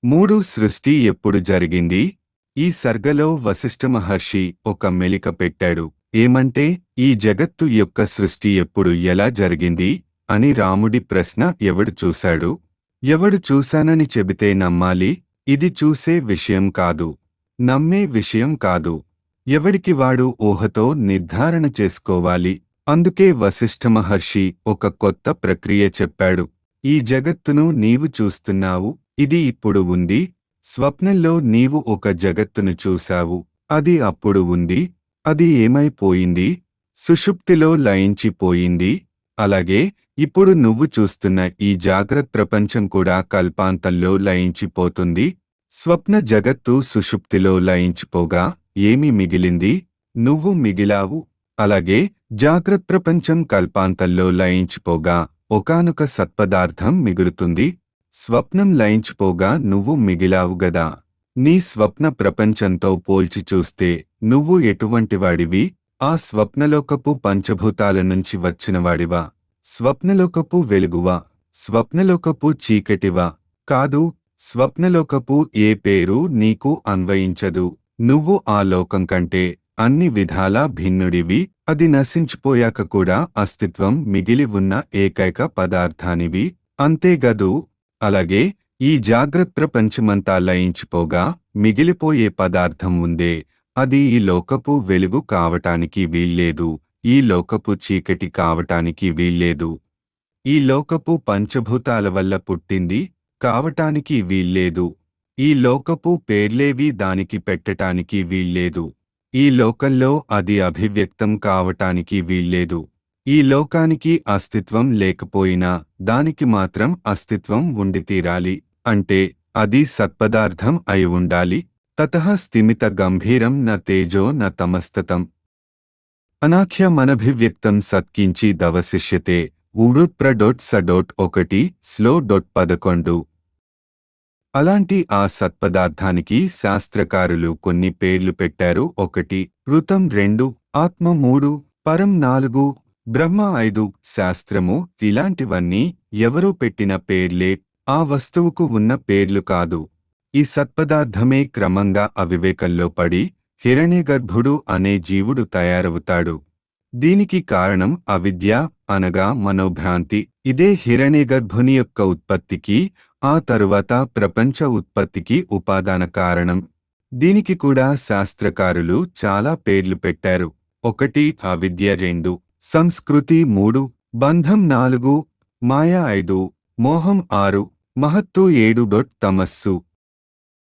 మూడు సృష్టి ఎప్పుడు జరిగింది ఈ సర్గలో వశిష్ఠ మహర్షి ఒక మెలిక పెట్టాడు ఏమంటే ఈ జగత్తు యొక్క సృష్టి ఎప్పుడు ఎలా జరిగింది అని రాముడి ప్రశ్న ఎవడు చూశాడు ఎవడు చూశానని చెబితే నమ్మాలి ఇది చూసే విషయం కాదు నమ్మే విషయం కాదు ఎవడికి వాడు ఊహతో నిర్ధారణ చేసుకోవాలి అందుకే వశిష్ఠ మహర్షి ఒక కొత్త ప్రక్రియ చెప్పాడు ఈ జగత్తును నీవు చూస్తున్నావు ఇది ఇప్పుడు ఉంది స్వప్నంలో నీవు ఒక జగత్తును చూశావు అది అప్పుడు ఉంది అది ఏమైపోయింది సుషుప్తిలో లయించిపోయింది అలాగే ఇప్పుడు నువ్వు చూస్తున్న ఈ జాగ్రత్త ప్రపంచం కూడా కల్పాంతంలో లయించిపోతుంది స్వప్న జగత్తు సుషుప్తిలో లయించిపోగా ఏమి మిగిలింది నువ్వు మిగిలావు అలాగే జాగ్రత్త ప్రపంచం కల్పాంతంలో లయించిపోగా ఒకానొక సత్పదార్థం మిగులుతుంది స్వప్నం లయించిపోగా నువ్వు మిగిలావు గదా నీ స్వప్న ప్రపంచంతో పోల్చి చూస్తే నువ్వు ఎటువంటివాడివి ఆ స్వప్నలోకపు పంచభూతాల నుంచి వచ్చినవాడివా స్వప్నలోకపు వెలుగువా స్వప్నలోకపు చీకటివా కాదు స్వప్నలోకపు ఏ పేరు నీకు అన్వయించదు నువ్వు ఆ లోకం కంటే అన్ని విధాలా భిన్నుడివి అది నశించిపోయాక కూడా అస్తిత్వం మిగిలి ఉన్న ఏకైక పదార్థానివి అంతేగదు అలాగే ఈ జాగ్రత్త ప్రపంచమంతా లయించిపోగా మిగిలిపోయే పదార్థం ఉందే అది ఈ లోకపు వెలుగు కావటానికి వీల్లేదు ఈ లోకపు చీకటి కావటానికి వీల్లేదు ఈ లోకపు పంచభూతాల వల్ల పుట్టింది కావటానికి వీల్లేదు ఈ లోకపు పేర్లేవి దానికి పెట్టటానికి వీల్లేదు ఈ లోకంలో అది అభివ్యక్తం కావటానికి వీల్లేదు ఈ లోకానికి అస్తిత్వం లేకపోయినా దానికి మాత్రం అస్తిత్వం ఉండి తీరాలి అంటే అది సత్పదార్థం అయి ఉండాలి తత స్థిమిత గంభీరం న తేజో న తమస్తతం అనాఖ్యమనభివ్యక్తం సత్కించి దవశిష్యతే ఊడుట్ప్ర డొట్ స డొట్ ఒకటి స్లో డొట్ పదకొండు అలాంటి ఆ సత్పదార్థానికి శాస్త్రకారులు కొన్ని పేర్లు పెట్టారు ఒకటి ఋతం రెండు ఆత్మ మూడు పరం నాలుగు బ్రహ్మ ఐదు శాస్త్రము ఇలాంటివన్నీ ఎవరూ పెట్టిన పేర్లే ఆ వస్తువుకు ఉన్న పేర్లు కాదు ఈ సత్పదార్థమే క్రమంగా అవివేకంలో పడి హిరణ్యగర్భుడు అనే జీవుడు తయారవుతాడు దీనికి కారణం అవిద్య అనగా మనోభ్రాంతి ఇదే హిరణ్యగర్భుని యొక్క ఉత్పత్తికి ఆ తరువాత ప్రపంచ ఉత్పత్తికి ఉపాదాన కారణం దీనికి కూడా శాస్త్రకారులు చాలా పేర్లు పెట్టారు ఒకటి అవిద్య రెండు సంస్కృతి మూడు బంధం నాలుగు మాయ ఐదు మోహం ఆరు మహత్తు ఏడు డొట్ తమస్సు